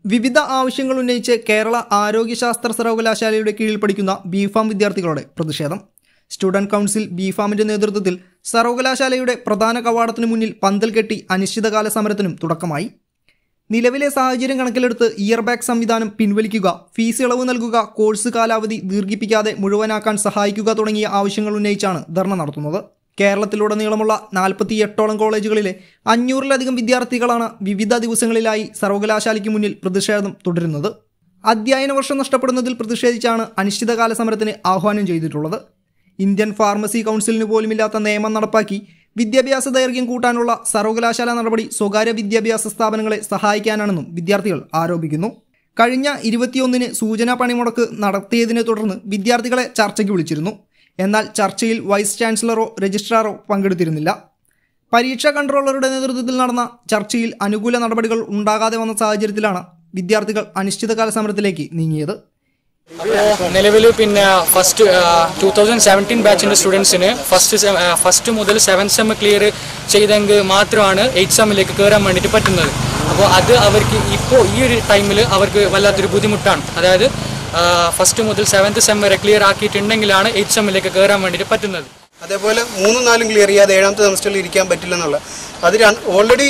വിവിധ ആവശ്യങ്ങൾ ഉന്നയിച്ച് കേരള ആരോഗ്യശാസ്ത്ര സർവകലാശാലയുടെ കീഴിൽ പഠിക്കുന്ന ബിഫാം വിദ്യാർത്ഥികളുടെ പ്രതിഷേധം സ്റ്റുഡന്റ് കൗൺസിൽ ബിഫാമിന്റെ നേതൃത്വത്തിൽ സർവകലാശാലയുടെ പ്രധാന കവാടത്തിനു മുന്നിൽ പന്തൽ കെട്ടി അനിശ്ചിതകാല സമരത്തിനും തുടക്കമായി നിലവിലെ സാഹചര്യം കണക്കിലെടുത്ത് ഇയർ ബാഗ് സംവിധാനം പിൻവലിക്കുക ഫീസ് ഇളവ് നൽകുക കോഴ്സ് കാലാവധി ദീർഘിപ്പിക്കാതെ മുഴുവനാക്കാൻ സഹായിക്കുക തുടങ്ങിയ ആവശ്യങ്ങൾ ഉന്നയിച്ചാണ് ധർണ നടത്തുന്നത് കേരളത്തിലുടനീളമുള്ള നാൽപ്പത്തി എട്ടോളം കോളേജുകളിലെ അഞ്ഞൂറിലധികം വിദ്യാർത്ഥികളാണ് വിവിധ ദിവസങ്ങളിലായി സർവകലാശാലയ്ക്ക് മുന്നിൽ പ്രതിഷേധം തുടരുന്നത് അധ്യയന വർഷം നഷ്ടപ്പെടുന്നതിൽ പ്രതിഷേധിച്ചാണ് അനിശ്ചിതകാല സമരത്തിന് ആഹ്വാനം ചെയ്തിട്ടുള്ളത് ഇന്ത്യൻ ഫാർമസി കൗൺസിലിന് പോലുമില്ലാത്ത നിയമം നടപ്പാക്കി വിദ്യാഭ്യാസ ദൈർഘ്യം കൂട്ടാനുള്ള സർവകലാശാല നടപടി സ്വകാര്യ വിദ്യാഭ്യാസ സ്ഥാപനങ്ങളെ സഹായിക്കാനാണെന്നും വിദ്യാർത്ഥികൾ ആരോപിക്കുന്നു കഴിഞ്ഞ ഇരുപത്തിയൊന്നിന് സൂചനാ പണിമുടക്ക് നടത്തിയതിനെ തുടർന്ന് വിദ്യാർത്ഥികളെ ചർച്ചയ്ക്ക് വിളിച്ചിരുന്നു എന്നാൽ ചർച്ചയിൽ വൈസ് ചാൻസലറോ രജിസ്ട്രാറോ പങ്കെടുത്തിരുന്നില്ല പരീക്ഷാ കൺട്രോളറുടെ നേതൃത്വത്തിൽ നടന്ന ചർച്ചയിൽ അനുകൂല നടപടികൾ ഉണ്ടാകാതെ വന്ന സാഹചര്യത്തിലാണ് വിദ്യാർത്ഥികൾ അനിശ്ചിതകാല സമരത്തിലേക്ക് നീങ്ങിയത് അപ്പോൾ നിലവിൽ പിന്നെ ഫസ്റ്റ് ടൂ തൗസൻഡ് സെവൻറ്റീൻ ബാച്ചിൻ്റെ സ്റ്റുഡൻസിന് ഫസ്റ്റ് ഫസ്റ്റ് മുതൽ സെവൻ സെം ക്ലിയർ ചെയ്തെങ്കിൽ മാത്രമാണ് എയ്റ്റ് സെമ്മിലേക്ക് കയറാൻ വേണ്ടിയിട്ട് പറ്റുന്നത് അപ്പോൾ അത് അവർക്ക് ഇപ്പോൾ ഈ ഒരു ടൈമിൽ അവർക്ക് വല്ലാത്തൊരു ബുദ്ധിമുട്ടാണ് അതായത് ഫസ്റ്റ് മുതൽ സെവൻത്ത് സെം വരെ ക്ലിയർ ആക്കിയിട്ടുണ്ടെങ്കിലാണ് എയ്റ്റ് സെമ്മിലേക്ക് കയറാൻ വേണ്ടിയിട്ട് പറ്റുന്നത് അതേപോലെ മൂന്നും നാലും ക്ലിയർ ചെയ്യാതെ ഏഴാമത്തെ സെമസ്റ്ററിൽ ഇരിക്കാൻ പറ്റില്ല എന്നുള്ള അത് ഓൾറെഡി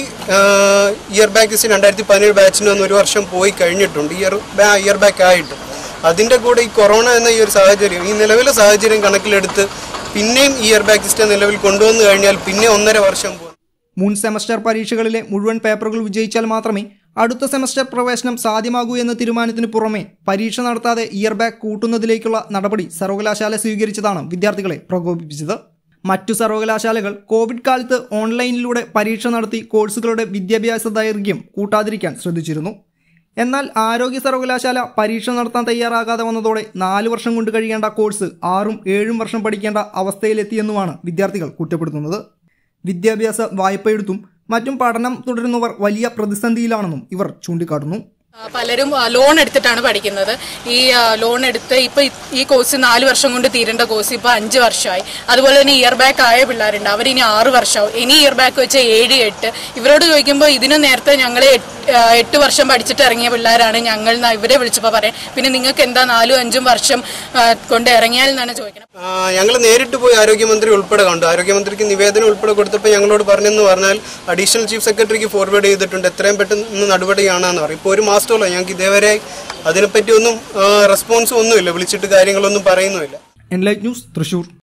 ഇയർ ബാക്ക് രണ്ടായിരത്തി പതിനേഴ് ബാച്ചിന് ഒന്ന് ഒരു വർഷം പോയി കഴിഞ്ഞിട്ടുണ്ട് ഇയർ ഇയർ ബാക്ക് ആയിട്ട് അതിൻ്റെ കൂടെ ഈ കൊറോണ എന്ന ഈ ഒരു സാഹചര്യം ഈ നിലവിലെ സാഹചര്യം കണക്കിലെടുത്ത് പിന്നെയും ഇയർ ബാക്ക് സിസ്റ്റം നിലവിൽ കൊണ്ടുവന്നു കഴിഞ്ഞാൽ പിന്നെ ഒന്നര വർഷം പോകും മുൻ സെമസ്റ്റർ പരീക്ഷകളിലെ മുഴുവൻ പേപ്പറുകൾ വിജയിച്ചാൽ മാത്രമേ അടുത്ത സെമസ്റ്റർ പ്രവേശനം സാധ്യമാകൂ എന്ന തീരുമാനത്തിന് പുറമെ പരീക്ഷ നടത്താതെ ഇയർ ബാക്ക് കൂട്ടുന്നതിലേക്കുള്ള നടപടി സർവകലാശാല സ്വീകരിച്ചതാണ് വിദ്യാർത്ഥികളെ പ്രകോപിപ്പിച്ചത് മറ്റു സർവകലാശാലകൾ കോവിഡ് കാലത്ത് ഓൺലൈനിലൂടെ പരീക്ഷ നടത്തി കോഴ്സുകളുടെ വിദ്യാഭ്യാസ ദൈർഘ്യം കൂട്ടാതിരിക്കാൻ ശ്രദ്ധിച്ചിരുന്നു എന്നാൽ ആരോഗ്യ സർവകലാശാല പരീക്ഷ നടത്താൻ തയ്യാറാകാതെ വന്നതോടെ നാല് വർഷം കൊണ്ട് കഴിയേണ്ട കോഴ്സ് ആറും ഏഴും വർഷം പഠിക്കേണ്ട അവസ്ഥയിലെത്തിയെന്നുമാണ് വിദ്യാർത്ഥികൾ കുറ്റപ്പെടുത്തുന്നത് വിദ്യാഭ്യാസ വായ്പയെടുത്തും മറ്റും പഠനം തുടരുന്നവർ വലിയ പ്രതിസന്ധിയിലാണെന്നും ഇവർ ചൂണ്ടിക്കാട്ടുന്നു ആ, പലരും ആ, ലോൺ എടുത്തിട്ടാണ് പഠിക്കുന്നത് ഈ ആ, ലോൺ എടുത്ത് ഇപ്പൊ ഈ- ഈ കോഴ്സ് നാല് വർഷം കൊണ്ട് തീരേണ്ട കോഴ്സ് ഇപ്പൊ അഞ്ച് വർഷമായി അതുപോലെ തന്നെ ഇയർ ബാക്ക് ആയ പിള്ളേരുണ്ട് അവർ ഇനി ആറ് വർഷമാവും ഇനി ഇയർ ബാക്ക് വെച്ച് ഏഴ് എട്ട് ഇവരോട് ചോദിക്കുമ്പോൾ ഇതിനു നേരത്തെ ഞങ്ങൾ എട്ട് വർഷം പഠിച്ചിട്ട് ഇറങ്ങിയ പിള്ളേരാണ് ഞങ്ങൾ ന്നാ ഇവരെ വിളിച്ചപ്പോൾ പറയാം പിന്നെ നിങ്ങൾക്ക് എന്താ നാലും അഞ്ചും വർഷം ആ, കൊണ്ട് ഇറങ്ങിയാൽ എന്നാണ് ചോദിക്കുന്നത് ഞങ്ങൾ നേരിട്ട് പോയി ആരോഗ്യമന്ത്രി ഉൾപ്പെടെ കണ്ടു ആരോഗ്യമന്ത്രിക്ക് നിവേദനം ഉൾപ്പെടെ കൊടുത്തപ്പോൾ ഞങ്ങളോട് പറഞ്ഞെന്ന് പറഞ്ഞാൽ അഡീഷണൽ ചീഫ് സെക്രട്ടറിക്ക് ഫോർവേഡ് ചെയ്തിട്ടുണ്ട് എത്രയും പെട്ടെന്ന് നടപടിയാണെന്ന് പറയും ഇപ്പോൾ ഒരു മാസത്തോളം ഞങ്ങൾക്ക് ഇതേവരെ അതിനെപ്പറ്റി ഒന്നും റെസ്പോൺസും ഒന്നുമില്ല വിളിച്ചിട്ട് കാര്യങ്ങളൊന്നും പറയുന്നുമില്ല എൻലൈറ്റ് ന്യൂസ് തൃശൂർ